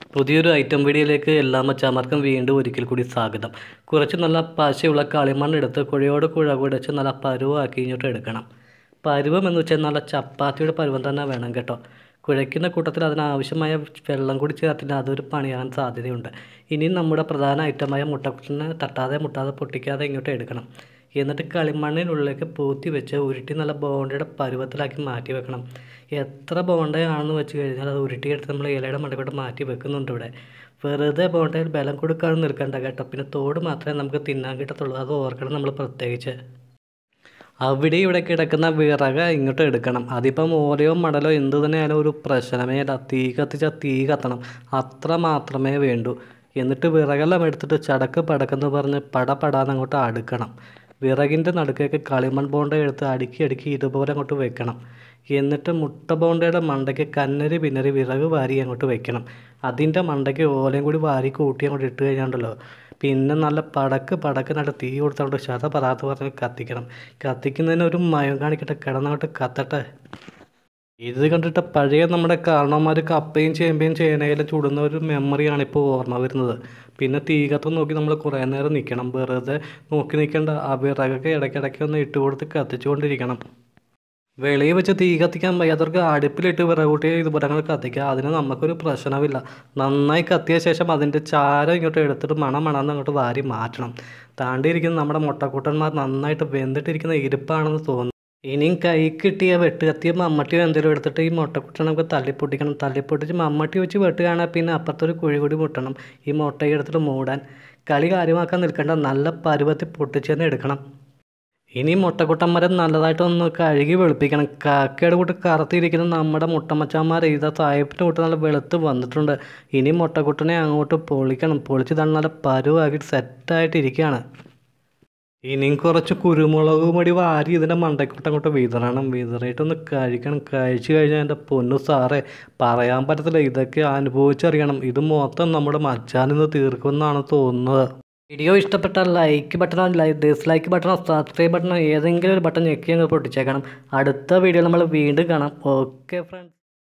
പുതിയൊരു ഐറ്റം വീഡിയോയിലേക്ക് എല്ലാ മച്ചാമാർക്കും വീണ്ടും ഒരിക്കൽ കൂടി സ്വാഗതം കുറച്ച് നല്ല പശയുള്ള കളിമണ്ണ് എടുത്ത് കുഴയോട് കുഴ കുഴച്ച് നല്ല പരുവാക്കി ഇങ്ങോട്ട് എടുക്കണം പരുവം എന്ന് വെച്ചാൽ നല്ല ചപ്പാത്തിയുടെ പരുവം തന്നെ വേണം കേട്ടോ കുഴയ്ക്കുന്ന കൂട്ടത്തിൽ അതിനാവശ്യമായ വെള്ളം കൂടി ചേർത്തില്ല അതൊരു പണിയാൻ സാധ്യതയുണ്ട് ഇനി നമ്മുടെ പ്രധാന ഐറ്റമായ മുട്ടക്കുട്ടിനെ തട്ടാതെ മുട്ടാതെ പൊട്ടിക്കാതെ ഇങ്ങോട്ട് എടുക്കണം എന്നിട്ട് കളിമണ്ണിനുള്ളിലേക്ക് പൂത്തി വെച്ച് ഉരുട്ടി നല്ല ബോണ്ടയുടെ പരുവത്തിലാക്കി മാറ്റി വെക്കണം എത്ര ബോണ്ടയാണെന്ന് വെച്ച് കഴിഞ്ഞാൽ അത് ഉരുട്ടിയെടുത്ത് നമ്മൾ ഇലയുടെ മണ്ടക്കോട്ട് മാറ്റി വെക്കുന്നുണ്ട് ഇവിടെ വെറുതെ ബോണ്ടയിൽ ബലം കൊടുക്കാനും നിൽക്കണ്ട കേട്ടോ പിന്നെ തോട് മാത്രമേ നമുക്ക് തിന്നാൻ കിട്ടത്തുള്ളൂ അത് ഓർക്കണം നമ്മൾ പ്രത്യേകിച്ച് അവിടെ ഇവിടെ കിടക്കുന്ന വിറക് ഇങ്ങോട്ട് എടുക്കണം അതിപ്പം ഓരോ മടലോ എന്ത് തന്നെയായാലും ഒരു പ്രശ്നമേ ഇല്ല തീ കത്തിച്ചാൽ തീ കത്തണം അത്ര മാത്രമേ വേണ്ടൂ എന്നിട്ട് വിറകെല്ലാം എടുത്തിട്ട് ചടക്ക് പടക്കെന്ന് പറഞ്ഞ് പട പടാന്ന് അങ്ങോട്ട് അടുക്കണം വിറകിൻ്റെ നടുക്കേക്ക് കളിമൺ ബോണ്ട എടുത്ത് അടുക്കി അടുക്കി ഇതുപോലെ അങ്ങോട്ട് വെക്കണം എന്നിട്ട് മുട്ട ബോണ്ടയുടെ മണ്ടയ്ക്ക് കന്നരി പിന്നരി വിറക് വാരി അങ്ങോട്ട് വെക്കണം അതിൻ്റെ മണ്ടയ്ക്ക് ഓലയും കൂടി വാരി കൂട്ടി അങ്ങോട്ട് ഇട്ട് കഴിഞ്ഞാണ്ടല്ലോ പിന്നെ നല്ല പടക്ക് പടക്കിനായിട്ട് തീ കൊടുത്തോണ്ട് ശത പറാത്ത് പറഞ്ഞ് കത്തിക്കണം കത്തിക്കുന്നതിന് ഒരു മയം കാണിക്കട്ടെ കിടന്നങ്ങോട്ട് കത്തട്ടെ ഇത് കണ്ടിട്ട് പഴയ നമ്മുടെ കാരണവന്മാർ കപ്പയും ചേമ്പയും ചേനയിലും ചുടുന്ന ഒരു മെമ്മറിയാണ് ഇപ്പോൾ ഓർമ്മ വരുന്നത് പിന്നെ തീ കത്ത് നോക്കി നമ്മൾ കുറേ നേരം നിൽക്കണം വെറുതെ നോക്കി നിൽക്കേണ്ട ആ വിറകൊക്കെ ഇടയ്ക്കിടയ്ക്ക് ഒന്ന് ഇട്ട് കൊടുത്ത് കത്തിച്ചുകൊണ്ടിരിക്കണം വെളിയിൽ വെച്ച് തീ കത്തിക്കാൻ വയ്യാത്തവർക്ക് അടുപ്പിലിട്ട് വിറകൂട്ടി ഇതുപോലെ അങ്ങനെ കത്തിക്കുക അതിന് നമുക്കൊരു പ്രശ്നമില്ല നന്നായി കത്തിയ ശേഷം അതിൻ്റെ ചാരം ഇങ്ങോട്ട് എടുത്തിട്ട് മണം മണമെന്ന് അങ്ങോട്ട് വാരി മാറ്റണം താണ്ടിയിരിക്കുന്ന നമ്മുടെ മുട്ടക്കൂട്ടന്മാർ നന്നായിട്ട് വെന്തിട്ടിരിക്കുന്ന ഇരിപ്പാണെന്ന് തോന്നുന്നു ഇനിയും കൈ കിട്ടിയ വെട്ട് കത്തിയ മമ്മട്ടിയോ എന്തെങ്കിലും എടുത്തിട്ട് ഈ മുട്ടക്കുട്ടനെ നമുക്ക് തല്ലിപ്പൊട്ടിക്കണം തല്ലിപ്പൊട്ടിച്ച് മമ്മട്ടി വെച്ച് വെട്ടുകയാണെങ്കിൽ പിന്നെ അപ്പുറത്തൊരു കുഴി കൂടി മുട്ടണം ഈ മുട്ടയെ എടുത്തിട്ട് മൂടാൻ കളി കാര്യമാക്കാൻ നിൽക്കേണ്ട നല്ല പരുവത്തിൽ പൊട്ടിച്ച് തന്നെ എടുക്കണം ഇനി മുട്ടക്കുട്ടന്മാരെ നല്ലതായിട്ടൊന്ന് കഴുകി വെളുപ്പിക്കണം കാക്കയുടെ കൂട്ട് കറുത്തിരിക്കുന്ന നമ്മുടെ മുട്ടമ്മച്ചാന്മാർ ഇതാ തായപ്പിൻ്റെ കൂട്ട് നല്ല വെളുത്ത് വന്നിട്ടുണ്ട് ഇനി മുട്ടക്കുട്ടനെ അങ്ങോട്ട് പൊളിക്കണം പൊളിച്ച് തന്നെ നല്ല പരുവാക്കി സെറ്റായിട്ടിരിക്കുകയാണ് ഇനിയും കുറച്ച് കുരുമുളക് പൊടി വാരി ഇതിൻ്റെ മണ്ടയ്ക്കോട്ട് അങ്ങോട്ട് വിതറണം വിതറിയിട്ടൊന്ന് കഴിക്കണം കഴിച്ചു കഴിഞ്ഞാൽ എൻ്റെ പൊന്നു സാറേ പറയാൻ പറ്റത്തില്ല ഇതൊക്കെ അനുഭവിച്ചറിയണം ഇത് മൊത്തം നമ്മുടെ മച്ചാനിന്ന് തീർക്കുമെന്നാണ് തോന്നുന്നത് വീഡിയോ ഇഷ്ടപ്പെട്ടാൽ ലൈക്ക് ബട്ടണോ ലൈക്ക് ഡിസ്ലൈക്ക് ബട്ടണോ സബ്സ്ക്രൈബ് ബട്ടണോ ഏതെങ്കിലും ഒരു ബട്ടൺ ഞെക്കി അങ്ങ് പൊട്ടിച്ചേക്കണം അടുത്ത വീഡിയോ നമ്മൾ വീണ്ടും കാണാം ഓക്കെ ഫ്രണ്ട്സ്